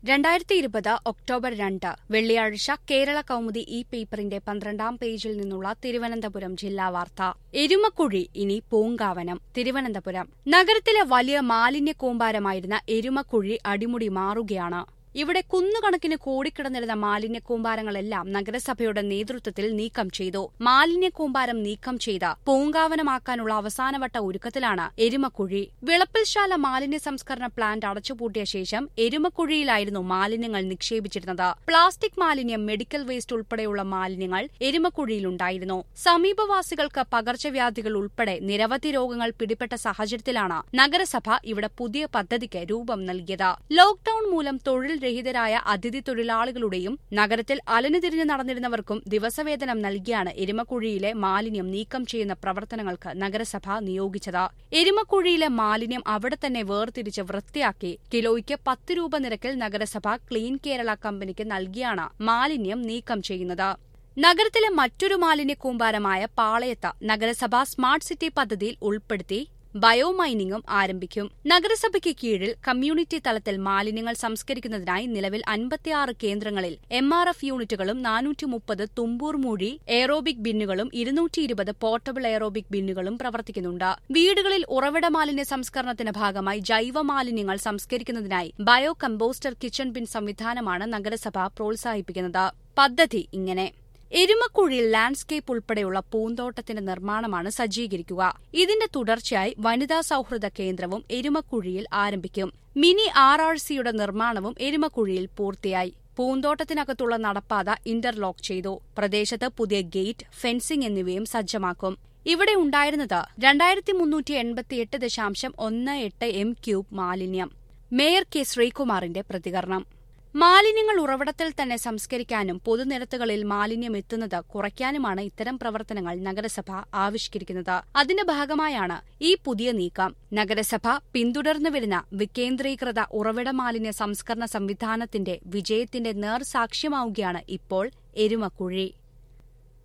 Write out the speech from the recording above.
രണ്ടായിരത്തി ഇരുപത് ഒക്ടോബർ രണ്ട് വെള്ളിയാഴ്ച കേരള കൗമുദി ഈ പേപ്പറിന്റെ പന്ത്രണ്ടാം പേജിൽ നിന്നുള്ള തിരുവനന്തപുരം ജില്ലാ വാർത്ത എരുമക്കുഴി ഇനി പൂങ്കാവനം തിരുവനന്തപുരം നഗരത്തിലെ വലിയ മാലിന്യ കൂമ്പാരമായിരുന്ന എരുമക്കുഴി അടിമുടി മാറുകയാണ് ഇവിടെ കുന്നുകണക്കിന് കൂടിക്കിടന്നിരുന്ന മാലിന്യ കൂമ്പാരങ്ങളെല്ലാം നഗരസഭയുടെ നേതൃത്വത്തിൽ നീക്കം ചെയ്തു മാലിന്യ കൂമ്പാരം നീക്കം ചെയ്ത് പൂങ്കാവനമാക്കാനുള്ള അവസാനവട്ട ഒരുക്കത്തിലാണ് എരുമക്കുഴി വിളപ്പിൽശാല മാലിന്യ സംസ്കരണ പ്ലാന്റ് അടച്ചുപൂട്ടിയ ശേഷം എരുമക്കുഴിയിലായിരുന്നു മാലിന്യങ്ങൾ നിക്ഷേപിച്ചിരുന്നത് പ്ലാസ്റ്റിക് മാലിന്യം മെഡിക്കൽ വേസ്റ്റ് ഉൾപ്പെടെയുള്ള മാലിന്യങ്ങൾ എരുമക്കുഴിയിലുണ്ടായിരുന്നു സമീപവാസികൾക്ക് പകർച്ചവ്യാധികൾ ഉൾപ്പെടെ നിരവധി രോഗങ്ങൾ പിടിപെട്ട സാഹചര്യത്തിലാണ് നഗരസഭ ഇവിടെ പുതിയ പദ്ധതിക്ക് രൂപം നൽകിയത് ലോക്ഡൌൺ മൂലം തൊഴിൽ രഹിതരായ അതിഥി തൊഴിലാളികളുടെയും നഗരത്തിൽ അലഞ്ഞുതിരിഞ്ഞ് നടന്നിരുന്നവർക്കും ദിവസവേതനം നൽകിയാണ് എരുമക്കുഴിയിലെ മാലിന്യം നീക്കം ചെയ്യുന്ന പ്രവർത്തനങ്ങൾക്ക് നഗരസഭ നിയോഗിച്ചത് എരുമക്കുഴിയിലെ മാലിന്യം അവിടെ തന്നെ വേർതിരിച്ച് വൃത്തിയാക്കി കിലോയ്ക്ക് പത്ത് രൂപ നിരക്കിൽ നഗരസഭ ക്ലീൻ കേരള കമ്പനിക്ക് നൽകിയാണ് മാലിന്യം നീക്കം ചെയ്യുന്നത് നഗരത്തിലെ മറ്റൊരു മാലിന്യ കൂമ്പാരമായ പാളയത്ത് നഗരസഭ സ്മാർട്ട് സിറ്റി പദ്ധതിയിൽ ഉൾപ്പെടുത്തി ബയോമൈനിംഗും ആരംഭിക്കും നഗരസഭയ്ക്ക് കീഴിൽ കമ്മ്യൂണിറ്റി തലത്തിൽ മാലിന്യങ്ങൾ സംസ്കരിക്കുന്നതിനായി നിലവിൽ അൻപത്തിയാറ് കേന്ദ്രങ്ങളിൽ എം ആർ എഫ് യൂണിറ്റുകളും നാനൂറ്റി മുപ്പത് തുമ്പൂർ മൂഴി എയറോബിക് ബിന്നുകളും ഇരുന്നൂറ്റി ഇരുപത് പോർട്ടബിൾ എയറോബിക് ബിന്നുകളും പ്രവർത്തിക്കുന്നുണ്ട് വീടുകളിൽ ഉറവിട മാലിന്യ സംസ്കരണത്തിന്റെ ഭാഗമായി ജൈവ മാലിന്യങ്ങൾ സംസ്കരിക്കുന്നതിനായി ബയോ കമ്പോസ്റ്റർ കിച്ചൺ ബിൻ സംവിധാനമാണ് നഗരസഭ പ്രോത്സാഹിപ്പിക്കുന്നത് പദ്ധതി ഇങ്ങനെ എരുമക്കുഴിയിൽ ലാൻഡ്സ്കേപ്പ് ഉൾപ്പെടെയുള്ള പൂന്തോട്ടത്തിന്റെ നിർമ്മാണമാണ് സജ്ജീകരിക്കുക ഇതിന്റെ തുടർച്ചയായി വനിതാ സൌഹൃദ കേന്ദ്രവും എരുമക്കുഴിയിൽ ആരംഭിക്കും മിനി ആർ ആർ സിയുടെ നിർമ്മാണവും എരുമക്കുഴിയിൽ പൂർത്തിയായി പൂന്തോട്ടത്തിനകത്തുള്ള നടപ്പാത ഇന്റർലോക്ക് ചെയ്തു പ്രദേശത്ത് പുതിയ ഗേറ്റ് ഫെൻസിംഗ് എന്നിവയും സജ്ജമാക്കും ഇവിടെ ഉണ്ടായിരുന്നത് രണ്ടായിരത്തി മുന്നൂറ്റി എൺപത്തിയെട്ട് ദശാംശം ഒന്ന് എട്ട് എം ക്യൂബ് മാലിന്യം മേയർ കെ ശ്രീകുമാറിന്റെ പ്രതികരണം മാലിന്യങ്ങൾ ഉറവിടത്തിൽ തന്നെ സംസ്കരിക്കാനും പൊതുനിരത്തുകളിൽ മാലിന്യം എത്തുന്നത് കുറയ്ക്കാനുമാണ് ഇത്തരം പ്രവർത്തനങ്ങൾ നഗരസഭ ആവിഷ്കരിക്കുന്നത് അതിന്റെ ഭാഗമായാണ് ഈ പുതിയ നീക്കം നഗരസഭ പിന്തുടർന്നു വരുന്ന വികേന്ദ്രീകൃത ഉറവിട മാലിന്യ സംസ്കരണ സംവിധാനത്തിന്റെ വിജയത്തിന്റെ നേർസാക്ഷ്യമാവുകയാണ് ഇപ്പോൾ എരുമക്കുഴി